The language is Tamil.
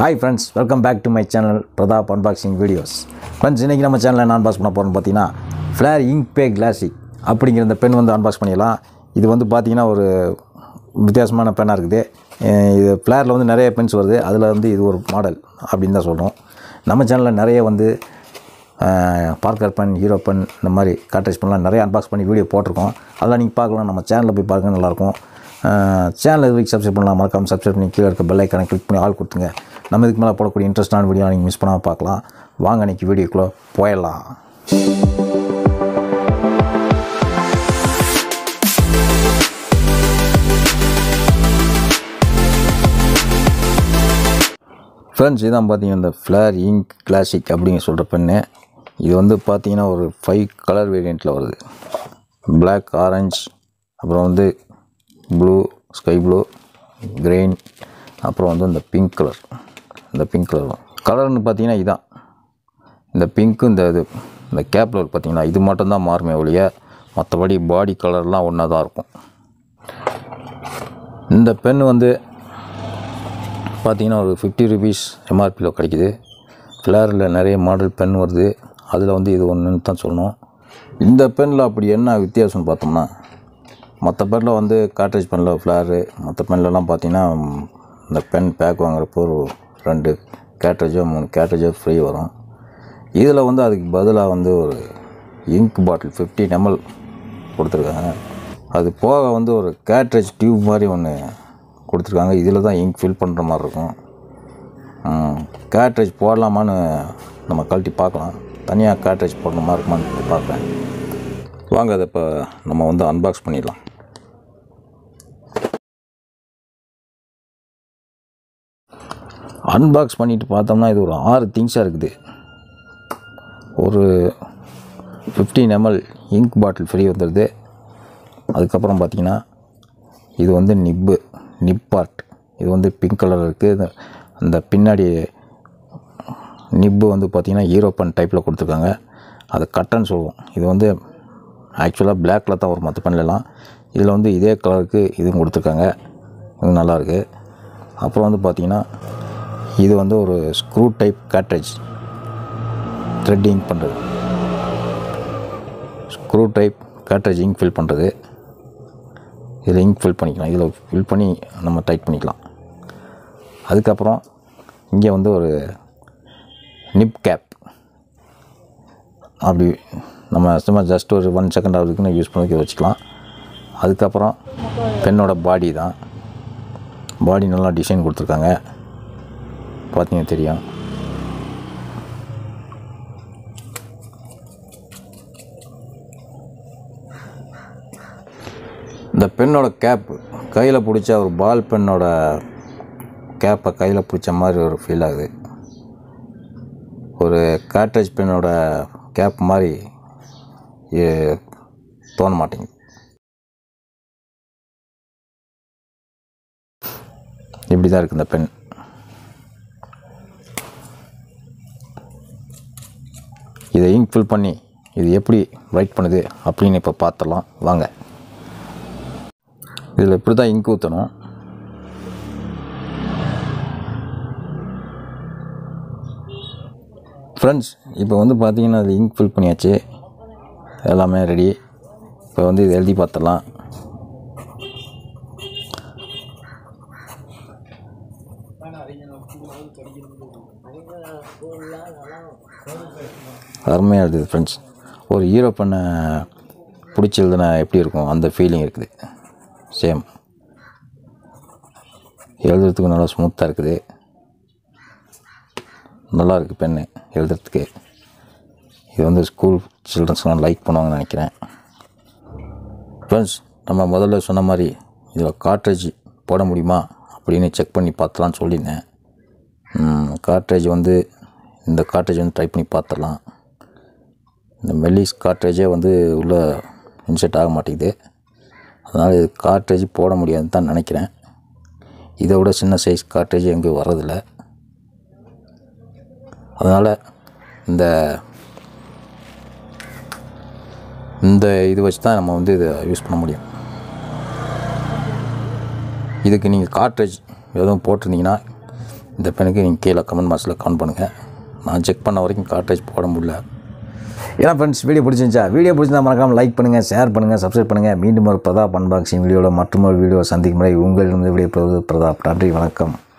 hi friends welcome back to my channel Pratap unboxing videos friends இன்றைக்கி நம்ம சேனலில் நான் அன்பாக்ஸ் பண்ண போகிறோம்னு பார்த்தீங்கன்னா ஃப்ளேர் இங்க் பே கிளாசிக் அப்படிங்கிற இந்த பென் வந்து அன்பாக்ஸ் பண்ணிடலாம் இது வந்து பார்த்தீங்கன்னா ஒரு வித்தியாசமான பென்னாக இருக்குது அஹ் இது ஃப்ளேரில் வந்து நிறைய பென்ஸ் வருது அதில் வந்து இது ஒரு மாடல் அப்படின்னு தான் சொல்கிறோம் நம்ம சேனலில் நிறைய வந்து பார்க்கர் பென் ஹீரோ பென் இந்த மாதிரி காட்ரேஜ் பென்லாம் நிறைய அன்பாக்ஸ் பண்ணி வீடியோ போட்டிருக்கோம் அதெல்லாம் நீங்கள் பார்க்கலாம் நம்ம சேனலில் போய் பாருங்க நல்லாயிருக்கும் சேனல் இது வரைக்கும் சப்ஸ்கிரைப் பண்ணலாம் மறக்காமல் சப்ஸ்கிரைப் பண்ணி கீழே இருக்க பெல் ஐக்கானை கிளிக் பண்ணி ஆள் கொடுத்துங்க நம்ம இதுக்கு மேலே போடக்கூடிய இன்ட்ரெஸ்டான வீடியோ நீங்கள் மிஸ் பண்ணாமல் பார்க்கலாம் வாங்க இன்றைக்கி வீடியோக்குள்ளே போயிடலாம் ஃப்ரெண்ட்ஸ் இதான் பார்த்தீங்கன்னா இந்த ஃப்ளேர் இங்க் கிளாசிக் அப்படிங்க சொல்கிற பெண்ணு இது வந்து பார்த்தீங்கன்னா ஒரு ஃபைவ் கலர் வேரியண்ட்டில் வருது Black ஆரஞ்ச் அப்புறம் வந்து ப்ளூ ஸ்கை ப்ளூ கிரெயின் அப்புறம் வந்து இந்த பிங்க் கலர் இந்த பிங்க் கலர் கலர்னு பார்த்தீங்கன்னா இதான் இந்த பிங்க்கு இந்த இது இந்த கேப்பில் பார்த்தீங்கன்னா இது மட்டும்தான் மாறுமே ஒழிய மற்றபடி பாடி கலர்லாம் ஒன்றா தான் இருக்கும் இந்த பென் வந்து பார்த்தீங்கன்னா ஒரு ஃபிஃப்டி ருபீஸ் எம்ஆர்பியில் கிடைக்குது ஃப்ளேரில் நிறைய மாடல் பென் வருது அதில் வந்து இது ஒன்றுன்னு தான் சொல்லணும் இந்த பெனில் அப்படி என்ன வித்தியாசம்னு பார்த்தோம்னா மற்ற பெனில் வந்து காட்ரேஜ் பெனில் ஃப்ளேரு மற்ற பென்லலாம் பார்த்தீங்கன்னா ம், இந்த பென் பேக் வாங்குறப்போ ஒரு ரெண்டு கேட்ரேஜோ மூணு கேட்ரேஜோ ஃப்ரீ வரும் இதில் வந்து அதுக்கு பதிலாக வந்து ஒரு இங்க் பாட்டில் 15 ml கொடுத்துருக்காங்க அது போக வந்து ஒரு கேட்ரேஜ் டியூப் மாதிரி ஒன்று கொடுத்துருக்காங்க இதில் தான் இங்க் ஃபில் பண்ணுற மாதிரி இருக்கும் கேட்ரேஜ் போடலாமான்னு நம்ம கழட்டி பார்க்கலாம் தனியாக கேட்ரேஜ் போடுற மாதிரி இருக்குமான்னு பார்க்குறேன் வாங்க அதை இப்போ நம்ம வந்து அன்பாக்ஸ் பண்ணிடலாம் அன்பாக்ஸ் பண்ணிட்டு பார்த்தோம்னா இது ஒரு ஆறு திங்ஸாக இருக்குது ஒரு 15 ml இங்க் பாட்டில் ஃப்ரீ வந்துடுது அதுக்கப்புறம் பார்த்தீங்கன்னா இது வந்து நிப்பு நிப் பார்ட் இது வந்து பிங்க் கலர் இருக்குது அந்த பின்னாடி நிப்பு வந்து பார்த்திங்கன்னா ஈரோப்பன் டைப்பில் கொடுத்துருக்காங்க அது கட்டன்னு சொல்லுவோம் இது வந்து ஆக்சுவலாக பிளாக்கில் தான் வரும் மற்ற பண்ணலாம் இதில் வந்து இதே கலருக்கு இதுவும் கொடுத்துருக்காங்க இது நல்லாயிருக்கு அப்புறம் வந்து பார்த்திங்கன்னா இது வந்து ஒரு ஸ்க்ரூ டைப் கேட்ரேஜ் த்ரெட்டிங் பண்ணுறது screw type cartridge ink fill பண்ணுறது இதில் இங்க் ஃபில் பண்ணிக்கலாம் இதில் ஃபில் பண்ணி நம்ம டைட் பண்ணிக்கலாம் அதுக்கப்புறம் இங்கே வந்து ஒரு நிப் கேப் அப்படி நம்ம சும்மா ஜஸ்ட் ஒரு ஒன் செகண்ட் ஆகுதுக்குன்னு யூஸ் பண்ணி வச்சுக்கலாம் அதுக்கப்புறம் பெண்ணோட பாடி தான் பாடி நல்லா டிசைன் கொடுத்துருக்காங்க பார்த்தீங்க தெரியும் இந்த பெண்ணோட கேப் கையில் பிடிச்ச ஒரு பால் பெண்ணோட கேப்பை கையில் பிடிச்ச மாதிரி ஒரு ஃபீல் ஆகுது ஒரு காட்ரேஜ் பெண்ணோட கேப் மாதிரி எ- தோண மாட்டேங்குது இப்படி தான் இருக்குது இந்த பென் இதை இங்க் ஃபில் பண்ணி இது எப்படி ரைட் பண்ணுது அப்படின்னு இப்போ பார்த்துடலாம் வாங்க இதில் இப்படி தான் இங்க் ஊற்றணும் ஃப்ரெண்ட்ஸ் இப்போ வந்து பார்த்தீங்கன்னா அது இங்க் ஃபில் பண்ணியாச்சு எல்லாமே ரெடி இப்போ வந்து இது எழுதி பார்த்துடலாம் அருமையாக இருக்குது ஃப்ரெண்ட்ஸ் ஒரு ஹீரோ பண்ண பிடிச்சி எழுதுனா எப்படி இருக்கும் அந்த ஃபீலிங் இருக்குது சேம் எழுதுறதுக்கு நல்லா ஸ்மூத்தாக இருக்குது நல்லா இருக்குது பென்னு எழுதுறதுக்கு இது வந்து ஸ்கூல் சில்ட்ரன்ஸ்லாம் லைக் பண்ணுவாங்கன்னு நினைக்கிறேன் ஃப்ரெண்ட்ஸ் நம்ம முதல்ல சொன்ன மாதிரி இதில் காட்ரேஜ் போட முடியுமா அப்படின்னு செக் பண்ணி பார்த்தலான்னு சொல்லியிருந்தேன் காட்ரேஜ் வந்து இந்த காட்ரேஜ் வந்து ட்ரை பண்ணி பார்த்துடலாம் இந்த மெல்லிஸ் காட்ரேஜே வந்து உள்ளே இன்செர்ட் ஆக மாட்டேங்குது அதனால் இது காட்ரேஜ் போட முடியாதுன்னு தான் நினைக்கிறேன் இதை விட சின்ன சைஸ் காட்ரேஜ் எங்கேயும் வர்றதில்ல அதனால் இந்த இந்த இது வச்சு தான் நம்ம வந்து இதை யூஸ் பண்ண முடியும் இதுக்கு நீங்கள் காட்ரேஜ் எதுவும் போட்டிருந்தீங்கன்னா இந்த பெனுக்கு நீங்கள் கீழே கமெண்ட் பாக்ஸில் கமெண்ட் பண்ணுங்கள் நான் செக் பண்ண வரைக்கும் கார்ட்ரேஜ் போட முடியல ஏன்னா ஃப்ரெண்ட்ஸ் வீடியோ பிடிச்சிருந்துச்சா வீடியோ பிடிச்சிருந்தா மறக்காமல் லைக் பண்ணுங்கள் ஷேர் பண்ணுங்கள் சப்ஸ்கிரைப் பண்ணுங்கள் மீண்டும் ஒரு பிரதாப் அன்பாக்சிங் வீடியோவில் மற்றும் ஒரு வீடியோ சந்திக்கும் முறை உங்களிடம் விடைபெறுவது பிரதாப் நன்றி வணக்கம்